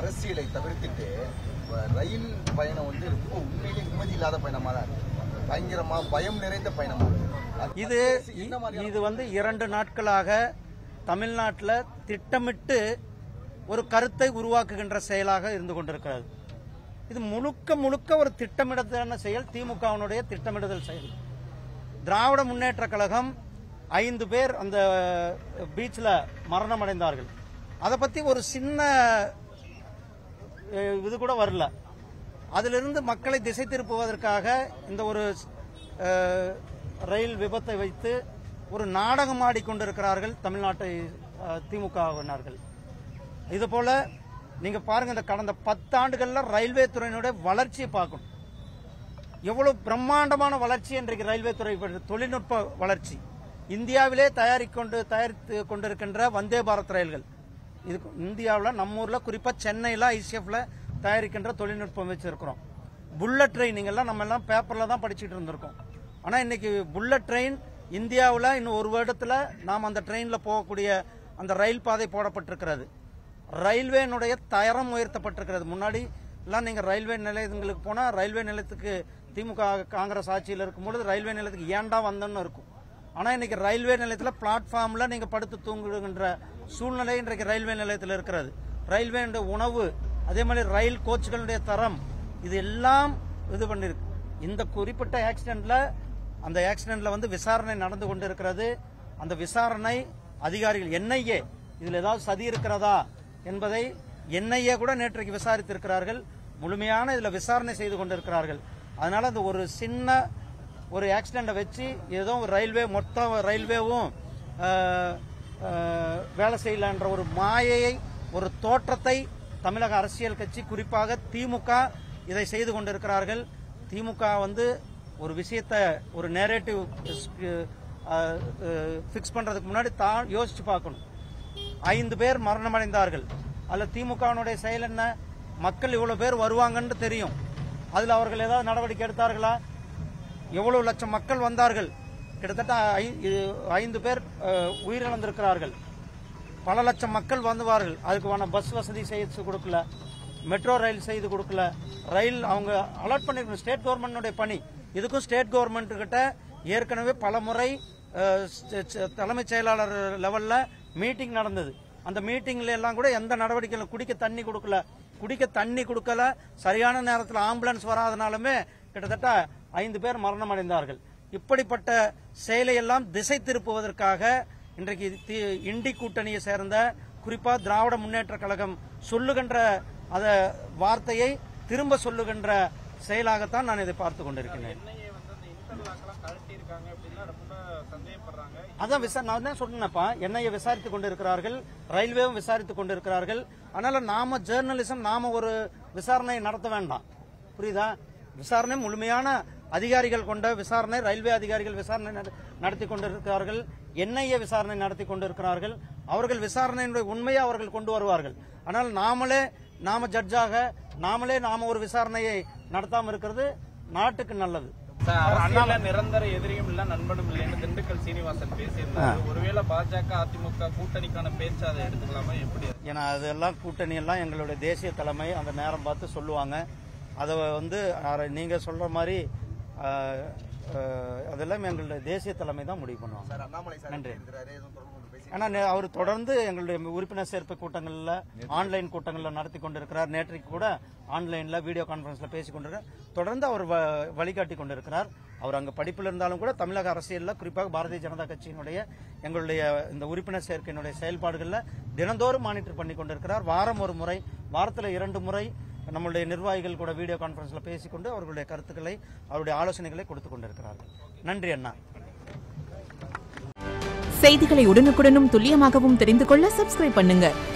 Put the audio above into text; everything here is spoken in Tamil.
அரசியலை தவிர்த்துட்டு இப்ப ரயில் பயணம் வந்து ரொம்ப உண்மையிலே நிம்மதி இல்லாத பயணமா தான் இருக்கு பயங்கரமா பயம் நிறைந்த பயணமா இருக்கு அது இது என்ன மாதிரியான இது வந்து இரண்டு நாட்களாக தமிழ்நாட்டில் திட்டமிட்டு ஒரு கருத்தை உருவாக்குகின்ற செயலாக இருந்து கொண்டிருக்கிறது இது முழுக்க முழுக்க ஒரு திட்டமிடத்தான செயல் திமுகவினுடைய திட்டமிடுதல் செயல் திராவிட முன்னேற்ற கழகம் ஐந்து பேர் அந்த பீச்சில் மரணம் அடைந்தார்கள் அதை பற்றி ஒரு சின்ன அஹ், இது கூட வரல அதிலிருந்து மக்களை திசை திருப்புவதற்காக இந்த ஒரு அஹ், ரயில் விபத்தை வைத்து ஒரு நாடகம் ஆடிக்கொண்டிருக்கிறார்கள் தமிழ்நாட்டை அஹ், திமுகவினர்கள் இது போல நீங்க பாருங்க இந்த கடந்த பத்தாண்டுகள்ல ரயில்வே துறையினுடைய வளர்ச்சியை பார்க்கணும் எவ்வளவு பிரம்மாண்டமான வளர்ச்சி இன்றைக்கு ரயில்வே துறை இப்ப தொழில்நுட்ப வளர்ச்சி இந்தியாவிலே தயாரிக்கொண்டு தயாரித்து கொண்டிருக்கின்ற வந்தே பாரத் ரயில்கள் இது இந்தியாவில் நம்ம ஊர்ல குறிப்பா சென்னையில ஐசிஎஃப்ல தயாரிக்கின்ற தொழில்நுட்பம் வச்சிருக்கிறோம் புல்லட் ட்ரெயின் எல்லாம் நம்ம எல்லாம் பேப்பர்ல தான் படிச்சுட்டு இருந்திருக்கோம் ஆனா இன்னைக்கு புல்லட் ட்ரெயின் இந்தியாவில் இன்னும் ஒரு வருடத்துல நாம் அந்த ட்ரெயின்ல போகக்கூடிய அந்த ரயில் பாதை போடப்பட்டிருக்கிறது ரயில்வேனுடைய தரம் உயர்த்தப்பட்டிருக்கிறது முன்னாடி எல்லாம் நீங்க ரயில்வே நிலையங்களுக்கு போனா ரயில்வே நிலையத்துக்கு திமுக காங்கிரஸ் ஆட்சியில் இருக்கும்பொழுது ரயில்வே நிலையத்துக்கு ஏன்டா வந்தோன்னு இருக்கும் ஆனா இன்னைக்கு ரயில்வே நிலையத்துல பிளாட்ஃபார்ம்ல நீங்க படுத்து தூங்குகின்ற சூழ்நிலை இன்றைக்கு ரயில்வே நிலையத்தில் இருக்கிறது ரயில்வேனுடைய உணவு அதே மாதிரி ரயில் கோச்சுகளுடைய தரம் இது எல்லாம் இது பண்ணிருக்கு இந்த குறிப்பிட்ட ஆக்சிடென்ட்ல அந்த ஆக்சிடென்ட்ல வந்து விசாரணை நடந்து கொண்டிருக்கிறது அந்த விசாரணை அதிகாரிகள் என்ஐஏ இதுல ஏதாவது சதி இருக்கிறதா என்பதை என்ஐஏ கூட நேற்றைக்கு விசாரித்திருக்கிறார்கள் முழுமையான இதுல விசாரணை செய்து கொண்டிருக்கிறார்கள் அதனால அந்த ஒரு சின்ன ஒரு ஆக்சிடென்ட்டை வச்சு ஏதோ ஒரு ரயில்வே மொத்த ரயில்வேவும் ஆஹ், ஆஹ், வேலை செய்யலன்ற ஒரு மாயையை ஒரு தோற்றத்தை தமிழக அரசியல் கட்சி குறிப்பாக திமுக இதை செய்து கொண்டிருக்கிறார்கள் திமுக வந்து ஒரு விஷயத்தை ஒரு நேரேட்டிவ் ஃபிக்ஸ் பண்றதுக்கு முன்னாடி தான் யோசிச்சு பார்க்கணும் ஐந்து பேர் மரணமடைந்தார்கள் அதுல திமுகவினுடைய செயல் என்ன மக்கள் இவ்வளவு பேர் வருவாங்கன்னு தெரியும் அதுல அவர்கள் ஏதாவது நடவடிக்கை எடுத்தார்களா எவ்வளவு லட்சம் மக்கள் வந்தார்கள் கிட்டத்தட்ட ஐ- இது- ஐந்து பேர் அஹ், உயிரிழந்திருக்கிறார்கள் பல லட்சம் மக்கள் வந்துவார்கள் அதுக்கான பஸ் வசதி செய்து கொடுக்கல மெட்ரோ ரயில் செய்து கொடுக்கல ரயில் அவங்க அலாட் பண்ணிருக்கணும் ஸ்டேட் கவர்மெண்டுடைய பணி இதுக்கும் ஸ்டேட் கவர்மெண்ட் கிட்ட ஏற்கனவே பல முறை அஹ், ஸ்ட- ஸ்ட- தலைமைச் செயலாளர் லெவல்ல மீட்டிங் நடந்தது அந்த மீட்டிங்ல எல்லாம் கூட எந்த நடவடிக்கையும் குடிக்க தண்ணி கொடுக்கல குடிக்க தண்ணி கொடுக்கல சரியான நேரத்தில் ஆம்புலன்ஸ் வராதனாலுமே கிட்டத்தட்ட ஐந்து பேர் மரணம் அடைந்தார்கள் இப்படிப்பட்ட செயலை எல்லாம் திசை திருப்புவதற்காக இன்றைக்கு தி- இண்டி கூட்டணியை சேர்ந்த குறிப்பா திராவிட முன்னேற்ற கழகம் சொல்லுகின்ற அத வார்த்தையை திரும்ப சொல்லுகின்ற செயலாகத்தான் நான் இதை பார்த்து கொண்டிருக்கிறேன் என்ஐஏ வந்து அந்த இன்டர்லாக்கெல்லாம் கழட்டி இருக்காங்க அப்படின்னா ரொம்ப சந்தேகப்படுறாங்க அதான் விசா நான் தான் சொன்னேன்ப்பா என்னைய விசாரித்துக் கொண்டிருக்கிறார்கள் ரயில்வேவும் விசாரித்துக் கொண்டிருக்கிறார்கள் அதனால நாம ஜேர்னலிசம் நாம ஒரு விசாரணை நடத்த வேண்டாம் புரியுதா விசாரணை முழுமையான அதிகாரிகள் கொண்ட விசாரணை ரயில்வே அதிகாரிகள் விசாரணை நட- நடத்தி கொண்டிருக்கிறார்கள் என்ஐஏ விசாரணை நடத்தி கொண்டிருக்கிறார்கள் அவர்கள் விசாரணையினுடைய உண்மையை அவர்கள் கொண்டு வருவார்கள் ஆனால் நாமளே நாம ஜட்ஜாக நாமளே நாம ஒரு விசாரணையை நடத்தாம இருக்கிறது நாட்டுக்கு நல்லது சார் அரசியல்ல நிரந்தர எதிரியும் இல்ல நண்பனும் இல்லைன்னு திண்டுக்கல் சீனிவாசன் பேசியிருந்தாரு ஒருவேளை பாஜக அதிமுக கூட்டணிக்கான பேச்சு அதை எடுத்துக்கலாமா எப்படி அது? ஏன்னா அதெல்லாம் கூட்டணி எல்லாம் எங்களுடைய தேசிய தலைமை அந்த நேரம் பார்த்து சொல்லுவாங்க அதை வந்து அர- நீங்க சொல்ற மாதிரி ஆஹ், ஆஹ், அதெல்லாம் எங்களுடைய தேசிய தலைமை தான் முடிவு பண்ணுவாங்க சார் அண்ணாமலை சார் நன்றி. இருக்கிறாரு எதுவும் தொடர்பு கொண்டு பேசி ஆனா நே- அவர் தொடர்ந்து எங்களுடைய உறுப்பினர் சேர்ப்பு கூட்டங்கள்ல ஆன்லைன் கூட்டங்கள்ல நடத்தி கொண்டிருக்கிறார் நேற்றைக்கு கூட ஆன்லைன்ல வீடியோ கான்பரன்ஸ்ல பேசி கொண்டிருக்கிறார் தொடர்ந்து அவர் வ- வழிகாட்டி கொண்டிருக்கிறார் அவர் அங்க படிப்பில் இருந்தாலும் கூட தமிழக அரசியல்ல குறிப்பாக பாரதிய ஜனதா கட்சியினுடைய எங்களுடைய இந்த உறுப்பினர் சேர்க்கையினுடைய செயல்பாடுகள்ல தினந்தோறும் மானிட்டர் பண்ணி கொண்டிருக்கிறார் வாரம் ஒரு முறை வாரத்துல இரண்டு முறை நம்மளுடைய நிர்வாகிகள் கூட வீடியோ கான்பரன்ஸ்ல பேசிக்கொண்டு அவர்களுடைய கருத்துக்களை அவருடைய ஆலோசனைகளை கொடுத்து கொண்டிருக்கிறார்கள் நன்றி அண்ணா செய்திகளை உடனுக்குடனும் துல்லியமாகவும் தெரிந்து கொள்ள சப்ஸ்கிரைப் பண்ணுங்க